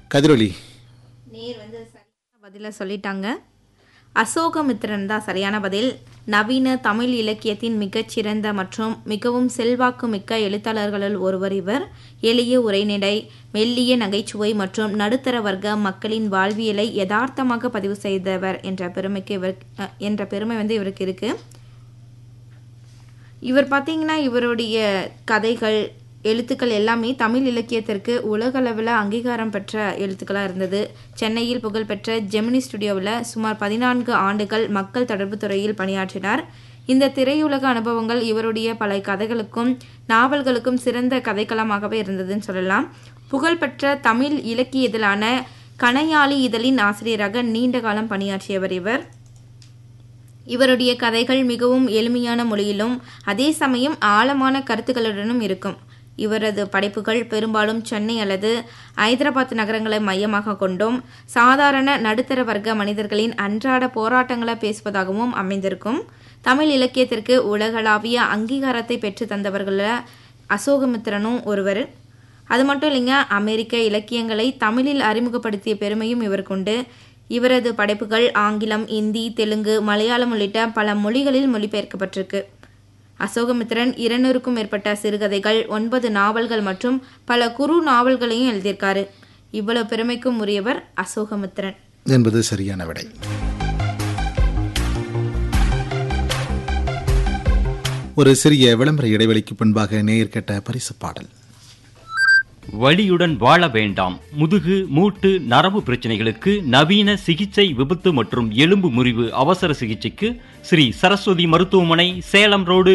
கதிரொலி நேர் வந்து சரியான பதில சொல்லிட்டாங்க அசோகமித்திரன் தான் சரியான பதில் நவீன தமிழ் இலக்கியத்தின் மிகச்சிறந்த மற்றும் மிகவும் செல்வாக்கு மிக்க எழுத்தாளர்களுள் ஒருவர் இவர் எளிய உரைநடை மெல்லிய நகைச்சுவை மற்றும் நடுத்தர வர்க்க மக்களின் வாழ்வியலை யதார்த்தமாக பதிவு செய்தவர் என்ற பெருமைக்கு இவர் அஹ், என்ற பெருமை வந்து இவருக்கு இருக்கு இவர் பார்த்தீங்கன்னா இவருடைய கதைகள் எழுத்துக்கள் எல்லாமே தமிழ் இலக்கியத்திற்கு உலகளவில் அங்கீகாரம் பெற்ற எழுத்துக்களாக இருந்தது சென்னையில் புகழ்பெற்ற ஜெமினி ஸ்டுடியோவில் சுமார் பதினான்கு ஆண்டுகள் மக்கள் தொடர்பு துறையில் பணியாற்றினார் இந்த திரையுலக அனுபவங்கள் இவருடைய பல கதைகளுக்கும் நாவல்களுக்கும் சிறந்த கதைக்களமாகவே இருந்ததுன்னு சொல்லலாம் புகழ்பெற்ற தமிழ் இலக்கிய இதழான கணையாளி இதழின் ஆசிரியராக நீண்ட காலம் பணியாற்றியவர் இவர் இவருடைய கதைகள் மிகவும் எளிமையான மொழியிலும் அதே சமயம் ஆழமான கருத்துக்களுடனும் இருக்கும் இவரது படைப்புகள் பெரும்பாலும் சென்னை அல்லது ஐதராபாத் நகரங்களை மையமாக கொண்டும் சாதாரண நடுத்தர வர்க்க மனிதர்களின் அன்றாட போராட்டங்களை பேசுவதாகவும் அமைந்திருக்கும் தமிழ் இலக்கியத்திற்கு உலகளாவிய அங்கீகாரத்தை பெற்று தந்தவர்களில் அசோகமித்திரனும் ஒருவர் அது மட்டும் இல்லைங்க அமெரிக்க இலக்கியங்களை தமிழில் அறிமுகப்படுத்திய பெருமையும் இவருக்குண்டு இவரது படைப்புகள் ஆங்கிலம் இந்தி தெலுங்கு மலையாளம் உள்ளிட்ட பல மொழிகளில் மொழிபெயர்க்கப்பட்டிருக்கு அசோகமித்திரன் இருநூறுக்கும் மேற்பட்ட சிறுகதைகள் ஒன்பது நாவல்கள் மற்றும் பல குறு நாவல்களையும் எழுதியிருக்காரு இவ்வளவு பெருமைக்கும் உரியவர் அசோகமித்திரன் என்பது சரியான விடை ஒரு சிறிய விளம்பர இடைவெளிக்கு பின்பாக நேயர் கேட்ட பரிசு பாடல் வலியுடன் வாழ வேண்டாம் முதுகு மூட்டு நரம்பு பிரச்சனைகளுக்கு நவீன சிகிச்சை விபத்து மற்றும் எலும்பு முறிவு அவசர சிகிச்சைக்கு ஸ்ரீ சரஸ்வதி மருத்துவமனை சேலம் ரோடு